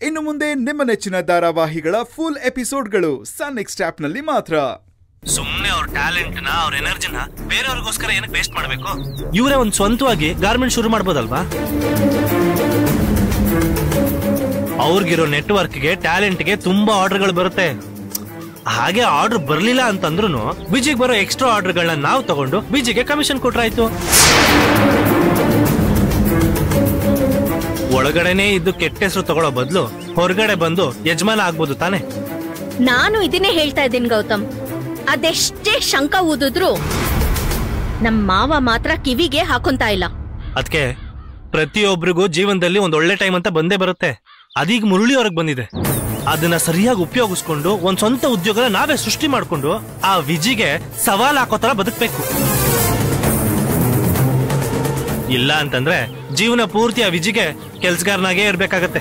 ಇನ್ನು ಮುಂದೆ ನಿಮ್ಮ ನೆಚ್ಚಿನ ಧಾರಾವಾಹಿಗಳ ಫುಲ್ ಎಪಿಸೋಡ್ಗಳು ಸನ್ ನೆಕ್ಸ್ಟ್ ಆಪ್ನಲ್ಲಿ ಮಾತ್ರ ಸುಮ್ನೆ ಅವ್ರ ಟ್ಯಾಲೆಂಟ್ ನ ಅವ್ರ ಎನರ್ಜಿನ ಬೇರೆಯವ್ರಿಗೋಸ್ಕರ ಏನಕ್ಕೆ ವೇಸ್ಟ್ ಮಾಡ್ಬೇಕು ಇವರೇ ಒಂದ್ ಸ್ವಂತವಾಗಿ ಗಾರ್ಮೆಂಟ್ ಶುರು ಮಾಡ್ಬೋದಲ್ವಾ ಅವ್ರಿಗಿರೋ ನೆಟ್ವರ್ಕ್ಗೆ ಟ್ಯಾಲೆಂಟ್ಗೆ ತುಂಬಾ ಆರ್ಡರ್ಗಳು ಬರುತ್ತೆ ಹಾಗೆ ಆರ್ಡರ್ ಬರ್ಲಿಲ್ಲ ಅಂತಂದ್ರು ಬಿಜಿಗೆ ಬರೋ ಎಕ್ಸ್ಟ್ರಾ ಆರ್ಡರ್ಗಳನ್ನ ನಾವು ತಗೊಂಡು ಬಿಜಿಗೆ ಕಮಿಷನ್ ಕೊಟ್ರಾಯ್ತು ಒಳಗಡೆನೆ ಇದ್ದು ಕೆಟ್ಟ ಹೆಸರು ತಗೊಳ್ಳೋ ಬದಲು ಹೊರಗಡೆ ಬಂದು ಯಜಮಾನ ಆಗ್ಬೋದು ತಾನೆ ನಾನು ಇದನ್ನೇ ಹೇಳ್ತಾ ಇದ್ದೀನಿ ಗೌತಮ್ ಅದೆಷ್ಟೇ ಶಂಕ ಊದಿದ್ರು ನಮ್ ಮಾವ ಮಾತ್ರ ಕಿವಿಗೆ ಹಾಕೊಂತಾ ಇಲ್ಲ ಅದಕ್ಕೆ ಪ್ರತಿಯೊಬ್ಬರಿಗೂ ಜೀವನದಲ್ಲಿ ಒಂದ್ ಒಳ್ಳೆ ಟೈಮ್ ಅಂತ ಬಂದೇ ಬರುತ್ತೆ ಅದೀಗ ಮುರುಳಿ ಹೊರಗ್ ಬಂದಿದೆ ಅದನ್ನ ಸರಿಯಾಗಿ ಉಪಯೋಗಿಸ್ಕೊಂಡು ಒಂದ್ ಸ್ವಂತ ಉದ್ಯೋಗನ ನಾವೇ ಸೃಷ್ಟಿ ಮಾಡ್ಕೊಂಡು ಆ ವಿಜಿಗೆ ಸವಾಲ್ ಹಾಕೋ ತರ ಬದುಕ್ಬೇಕು ಇಲ್ಲ ಅಂತಂದ್ರೆ ಜೀವನ ಪೂರ್ತಿ ಆ ವಿಜಿಗೆ ಕೆಲ್ಸಗಾರನಾಗೇ ಇರ್ಬೇಕಾಗತ್ತೆ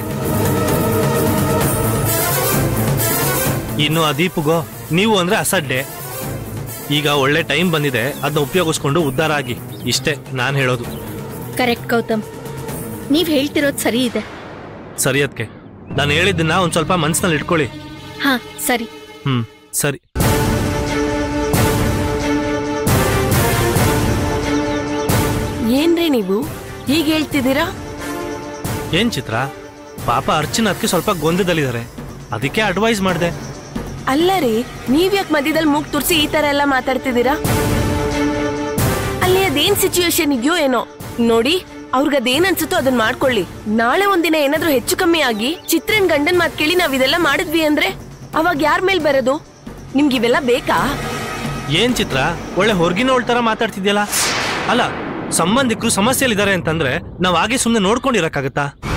ಇನ್ನು ಆ ದೀಪಗೋ ನೀವು ಅಂದ್ರೆ ಅಸಡ್ಡೆ ಈಗ ಒಳ್ಳೆ ಟೈಮ್ ಬಂದಿದೆ ಅದನ್ನ ಉಪಯೋಗಿಸ್ಕೊಂಡು ಉದ್ಧಾರ ಆಗಿ ಇಷ್ಟೇ ನಾನ್ ಹೇಳೋದು ಕರೆಕ್ಟ್ ಗೌತಮ್ ನೀವ್ ಹೇಳ್ತಿರೋದ್ ಸರಿ ಇದೆ ಸರಿ ಅದಕ್ಕೆ ನಾನು ಹೇಳಿದ್ದನ್ನ ಒಂದ್ ಸ್ವಲ್ಪ ಮನ್ಸಿನಲ್ಲಿ ಇಟ್ಕೊಳ್ಳಿ ಹಾ ಸರಿ ಹ್ಮ್ ಸರಿ ಏನ್ರಿ ನೀವು ಹೀಗೆ ಹೇಳ್ತಿದ್ದೀರಾ ಏನ್ ಚಿತ್ರ ಪಾಪ ಅರ್ಚನಾ ಅದಕ್ಕೆ ಸ್ವಲ್ಪ ಗೊಂದದಲ್ಲಿದ್ದಾರೆ ಅದಕ್ಕೆ ಅಡ್ವೈಸ್ ಮಾಡಿದೆ ಅಲ್ಲ ರೀ ನೀವ್ಯಾಕ್ ಮಧ್ಯದಲ್ಲಿ ಮೂಗ್ ತುರ್ಸಿ ಈ ತರ ಎಲ್ಲ ಮಾತಾಡ್ತಿದ್ದೀರಾ ಅಲ್ಲಿ ಅದೇನ್ ಸಿಚುವೇಶನ್ ಇದೆಯೋ ಏನೋ ನೋಡಿ ಅವ್ರಿಗೆ ಅದೇನ್ ಅನ್ಸುತ್ತೋ ಅದನ್ನ ಮಾಡ್ಕೊಳ್ಳಿ ನಾಳೆ ಒಂದಿನ ಏನಾದ್ರೂ ಹೆಚ್ಚು ಕಮ್ಮಿ ಆಗಿ ಚಿತ್ರನ್ ಗಂಡನ್ ಮಾತ್ ಕೇಳಿ ನಾವ್ ಇದೆಲ್ಲ ಮಾಡಿದ್ವಿ ಅಂದ್ರೆ ಅವಾಗ ಯಾರ ಮೇಲ್ ಬರೋದು ನಿಮ್ಗೆ ಇವೆಲ್ಲ ಬೇಕಾ ಏನ್ ಚಿತ್ರ ಒಳ್ಳೆ ಹೊರಗಿನ ತರ ಮಾತಾಡ್ತಿದ್ಯಲ್ಲ ಅಲ್ಲ ಸಂಬಂಧಿಕರು ಸಮಸ್ಯೆಲಿದ್ದಾರೆ ಅಂತಂದ್ರೆ ನಾವ್ ಹಾಗೆ ಸುಮ್ನೆ ನೋಡ್ಕೊಂಡಿರಕ್ಕಾಗತ್ತಾ